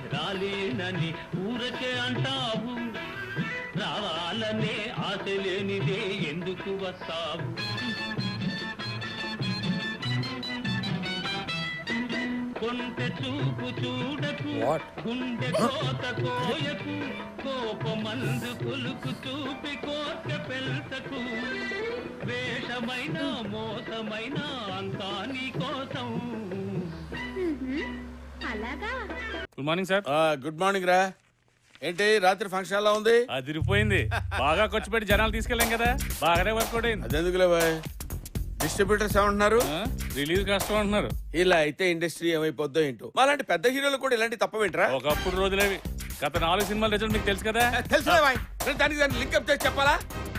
రాలేనని ఊరకే అంటావు రావాలనే ఆశ లేనిదే ఎందుకు వస్తావు కొంటె చూపు చూడకు What? గుండె కోత కోయకు కోపమందు కులుకు చూపి కోర్క పెల్సకు వేషమైన మోసమైన అంతా నీ కోసం అలాగా good morning sir good morning రా ఏంటి రాత్రి ఫంక్షన్ ఎలా ఉంది అదిరిపోయింది బాగా ఖర్చు పెట్టి జనాలు తీసుకెళ్ళాం కదా బాగానే వర్కౌట్ అయింది అదెందుకులే బాయ్ డిస్ట్రిబ్యూటర్స్ ఏమంటున్నారు ఆ, రిలీజ్ కష్టం అంటున్నారు ఇలా అయితే ఇండస్ట్రీ ఏమైపోద్దో ఏంటో మాలాంటి పెద్ద హీరోలు కూడా ఇలాంటి తప్పవేంట్రా ఒకప్పుడు రోజులేవి గత నాలుగు సినిమాల రిజల్ట్ మీకు తెలుసు కదా తెలుసులే బాయ్ నేను దానికి దాన్ని లింకప్ చేసి చెప్పాలా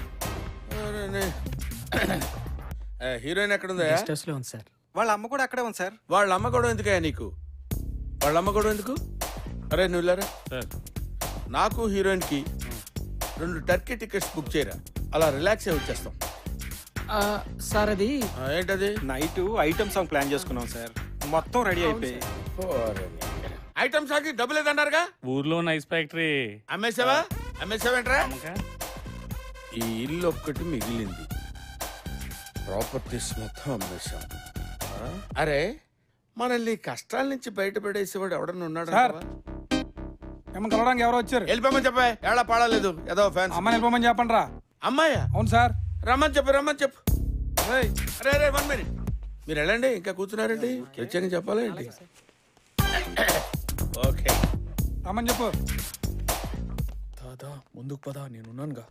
హీరోయిన్ ఎక్కడుందా లో ఉంది సార్ వాళ్ళ అమ్మ కూడా అక్కడే ఉంది సార్ వాళ్ళ అమ్మ కూడా ఎందుకయ్యా నీకు వాళ్ళ అమ్మ కూడా ఎందుకు అరే నువ్వు వెళ్ళారా సార్ నాకు హీరోయిన్ కి రెండు టర్కీ టికెట్స్ బుక్ చేయరా అలా రిలాక్స్ అయి వచ్చేస్తాం సార్ అది ఆ, ఏంటది నైట్ ఐటమ్ సాంగ్ ప్లాన్ చేసుకున్నాం సార్ మొత్తం రెడీ అయిపోయి ఐటమ్ సాకి డబ్బులు లేదన్నారుగా ఊర్లో ఉన్న ఐస్ ఫ్యాక్టరీ అమ్మేసావా అమ్మేసావేంట్రా ఇంకా ఈ ఇల్లు ఒక్కటి మిగిలింది ప్రాపర్టీస్ మొత్తం అమ్మేశాం ఆ? అరే మనల్ని ఈ కష్టాల నుంచి బయటపడేసేవాడు ఎవడన్నా ఉన్నాడు సార్. ఏమన్నా కలవడానికి ఎవరో వచ్చారు వెళ్ళిపోమని చెప్పా ఎలా పాడలేదు ఏదో ఫ్యాన్స్ అమ్మని వెళ్ళిపోమని చెప్పండి రా అమ్మాయ్యా అవును సార్ రమ్మని చెప్పు రమ్మని చెప్పు రేయ్, అరే అరే వన్ మినిట్ మీరు వెళ్ళండి ఇంకా కూర్చున్నారండి ప్రత్యేకంగా చెప్పాలా ఏంటి ఓకే రమ్మని చెప్పు దాదా ముందుకు పదా నేనున్నానుగా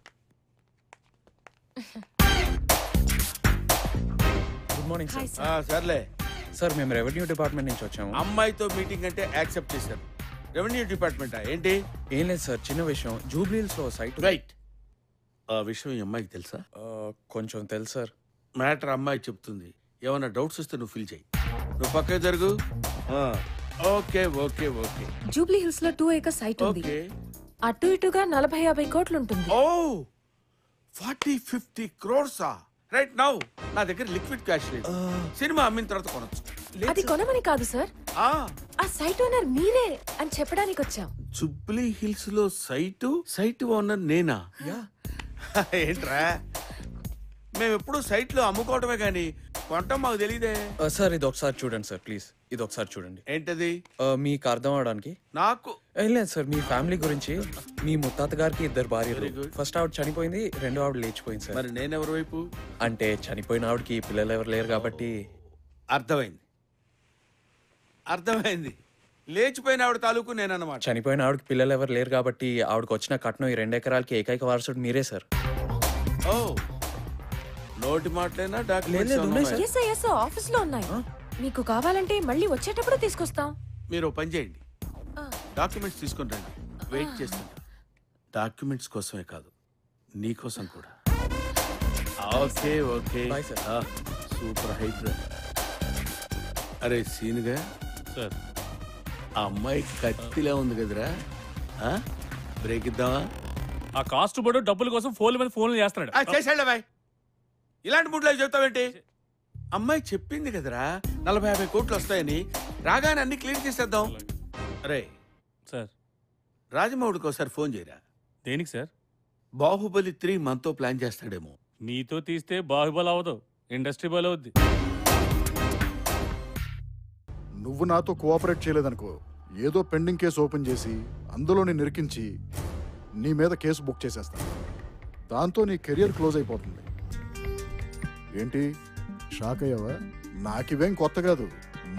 గుడ్ మార్నింగ్ సార్ ఆ, సర్లే సార్ మేము రెవెన్యూ డిపార్ట్మెంట్ నుంచి వచ్చాము అమ్మాయితో మీటింగ్ అంటే యాక్సెప్ట్ చేశాను రెవెన్యూ డిపార్ట్మెంటా ఏంటి ఏం లేదు సార్ చిన్న విషయం జూబ్లీహిల్స్ లో సైట్ రైట్ ఆ విషయం ఈ అమ్మాయికి తెలుసా కొంచెం తెలుసు సార్ మ్యాటర్ అమ్మాయి చెప్తుంది ఏమైనా డౌట్స్ వస్తే నువ్వు ఫిల్ చేయి నువ్వు పక్కకి జరుగు ఆ, okay okay okay Jubilee Hills లో టూ ఏకర్ సైట్ ఉంది ఓకే అటు ఇటుగా నలభై యాభై కోట్లు ఉంటుంది ఓ ఫార్టీ ఫిఫ్టీ క్రోర్సా రైట్ నౌ నా దగ్గర లిక్విడ్ క్యాష్ లేదు సినిమా అమ్మిన తర్వాత కొనొచ్చు అది కొనమని కాదు సార్ ఆ ఆ సైట్ ఓనర్ మీరే అని చెప్పడానికి వచ్చాం జుబ్లీ హిల్స్ లో సైటు సైట్ ఓనర్ నేనా ఏంట్రా మేము ఎప్పుడు సైట్ లో అమ్ముకోవటమే కానీ కొనటం మాకు తెలియదే సార్ ఇది ఒకసారి చూడండి సార్ ప్లీజ్ ఇది ఒకసారి చూడండి ఏంటది ఆ, మీకు అర్థం అవడానికి నాకు ఏం లేదు సార్ మీ ఫ్యామిలీ గురించి మీ ముత్తాత గారికి ఇద్దరు భార్యలు Very good. ఫస్ట్ ఆవిడ చనిపోయింది రెండో ఆవిడ లేచిపోయింది సార్ మరి నేనెవరి వైపు అంటే చనిపోయిన ఆవిడకి పిల్లలు ఎవరు లేరు కాబట్టి అర్థమైంది అర్థమైంది లేచిపోయిన ఆవిడ తాలూకు నేనన్నమాట చనిపోయిన ఆవిడకి పిల్లలు ఎవరు లేరు కాబట్టి ఆవిడకి వచ్చిన కట్నం ఈ రెండు ఎకరాలకి ఏకైక వారసుడు మీరే సార్ ఓ నోటి మాటలేనా లేదు, ఉన్నాయి documents sir. S S office లో ఉన్నాయి మీకు కావాలంటే మళ్ళీ వచ్చేటప్పుడు తీసుకొస్తాం మీరు ఓ పని చేయండి ఆ. డాక్యుమెంట్స్ తీసుకొని రండి వెయిట్ చేస్తుంటా డాక్యుమెంట్స్ కోసమే కాదు నీ కోసం కూడా okay okay Bye, sir. Super height అరే సీనుగా సార్ ఆ అమ్మాయి కత్తిలా ఉంది కదరా ఆ? బ్రేక్ ఇద్దామా ఆ కాస్ట్ బోర్డు డబ్బుల కోసం ఫోన్ల మీద ఫోన్లు చేస్తున్నాడు ఆ, చేసాడులే బాయ్ ఇలాంటి మూడ్లో చెప్తావేంటి అమ్మాయి చెప్పింది కదరా నలభై యాభై కోట్లు వస్తాయని రాగానే అన్ని క్లీన్ చేసేద్దాం అరే సార్ రాజమౌడికి ఒకసారి ఫోన్ చేయరా దేనికి సార్ బాహుబలి త్రీ మనతో ప్లాన్ చేస్తాడేమో మీతో తీస్తే బాహుబలి అవ్వదు ఇండస్ట్రీ బలి అవుద్ది నువ్వు నాతో కోఆపరేట్ చేయలేదనుకో ఏదో పెండింగ్ కేసు ఓపెన్ చేసి అందులోనే నిరికించి నీ మీద కేసు బుక్ చేసేస్తాను దాంతో నీ కెరియర్ క్లోజ్ అయిపోతుంది ఏంటి షాక్ అయ్యావా నాకివేం కొత్త కాదు